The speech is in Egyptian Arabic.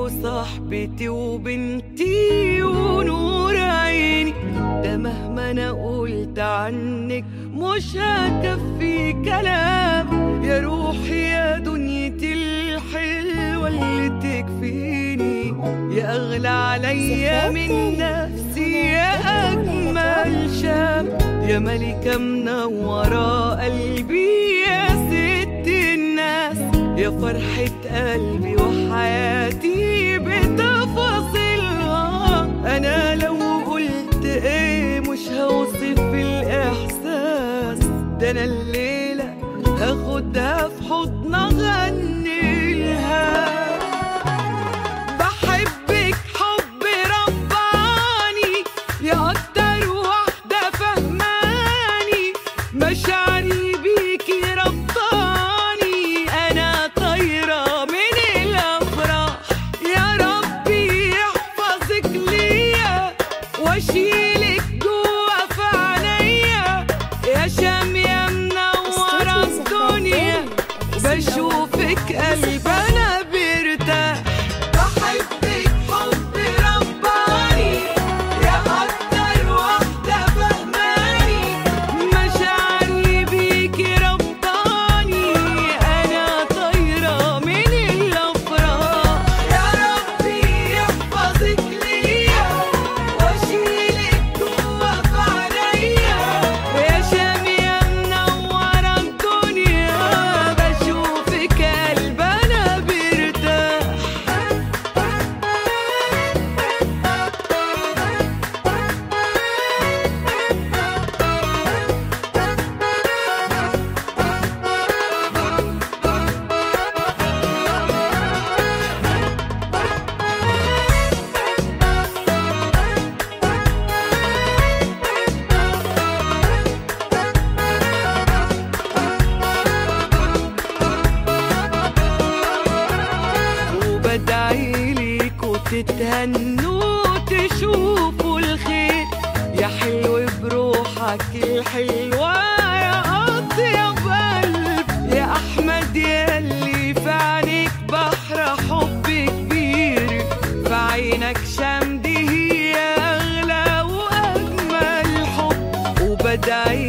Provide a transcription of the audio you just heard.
وصاحبتي وبنتي ونور عيني ده مهما انا قلت عنك مش هكفي كلام يا روحي يا دنيتي الحلوة اللي تكفيني يا أغلى عليا من نفسي يا أجمل شام يا ملكة منورة قلبي يا ست الناس يا فرحة قلبي وحياتي بتفاصيلها أنا لو قلت إيه مش هوصف الإحساس ده أنا الليلة هاخدها في حضن أغني لها بحبك حب رباني يا أكتر واحدة فهماني مشاعري بيكي ربطاني أنا طايرة من الأفراح يا ربي يحفظك ليا واشيلك جوا في عينيا يا شام يا منورة الدنيا بشوفك قلب انا بيرتاح بحبك حب رباني يا اكتر واحدة فهماني مشاعري بيكي ربطاني انا طايرة من الافراح يا ربي يحفظك ليا واشيلك جوا في عينيا يا شام يا منورة الدنيا بشوفك قلب انا بيرتاح وبدعي ليك وتتهنوا وتشوفوا الخير يا حلو بروحك الحلوة يا أطيب قلب يا أحمد ياللي في عينيك بحر حب كبير في عينك شمدي هي أغلى وأجمل حب وبدعي